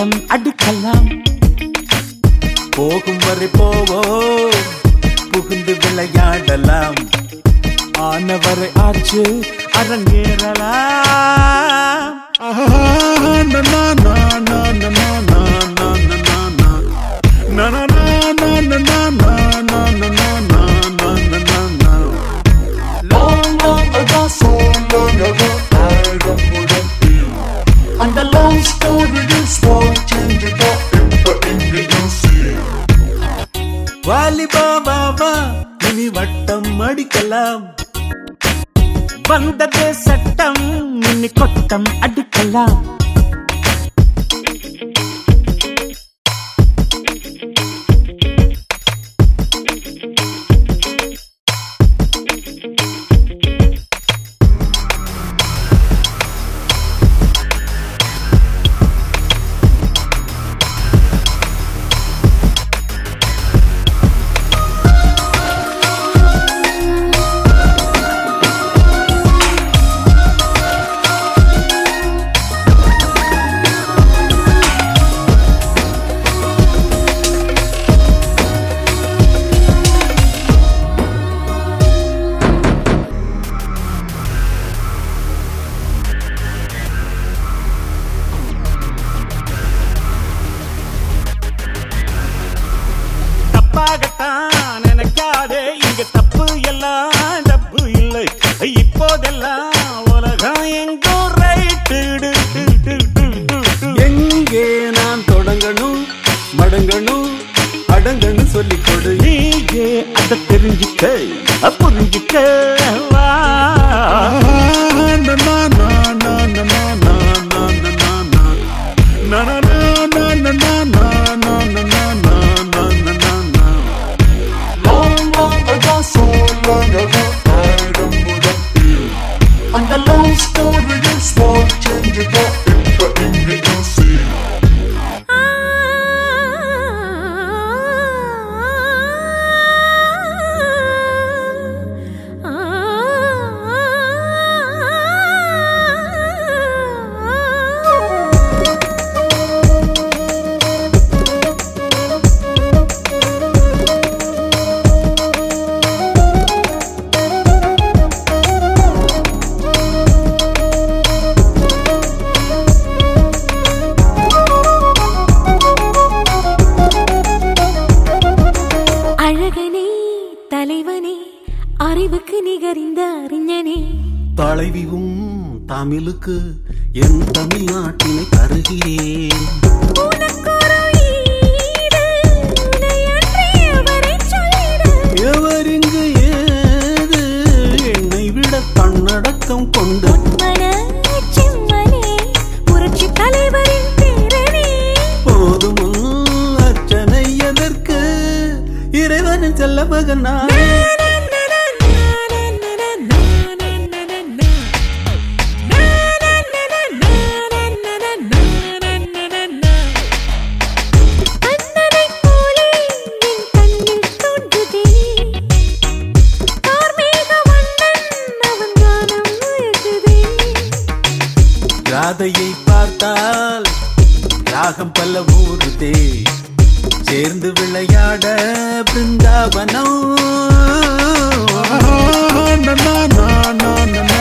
வட்டம் அடிக்கலாம் போகும் வரை போவோம் புகுந்து விளையாடலாம் ஆனவரை ஆச்சு அரங்கேறலாம் Long, long ago, so long ago, I don't wouldn't be. And the long story is one change it up in the Indian Sea. வாலிபா Baba இனி வட்டம் அடிக்கலாம் வந்ததே சட்டம் இனி கொட்டம் அடிக்கலாம் தப்பாகத்தான் நினைக்காதே இங்க தப்பு எல்லாம் தப்பு இல்லை இப்போதெல்லாம் உலகம் எங்கோ ரைட்டு எங்கே நான் தொடங்கணும் மடங்கணும் அடங்கணும் சொல்லிக் கொடு நீயே அதை தெரிஞ்சுக்க புரிஞ்சுக்க வா Long, long ago, so long ago, I don't wouldn't be. And the long story is one change it up in the Indian Sea. அழகனே தலைவனே அறிவுக்கு நிகரிந்த அறிஞனே தலைவிவும் தமிழுக்கு என் தமிழ்நாட்டினை தருகிறேன் உனக்கொரு ஈடு, உனையன்றி எவரைச் சொல்லிட? எவரிங்கு ஏது என்னை விட தன்னடக்கம் கொண்டு மனச் செம்மனே, புரட்சித் தலைவரின் பேரனே. போதும் அர்ச்சனை எதற்கு இறைவனின் செல்ல மகன் நான் அண்ணனைப் போலே என் கண்ணில் தோன்றுதே. கார்மேக வண்ணன் அவன் கானம் முழங்குதே. ராதையை பார்த்தால் ராகம் பல ஊருதே சேர்ந்து விளையாட பிருந்தாவனம்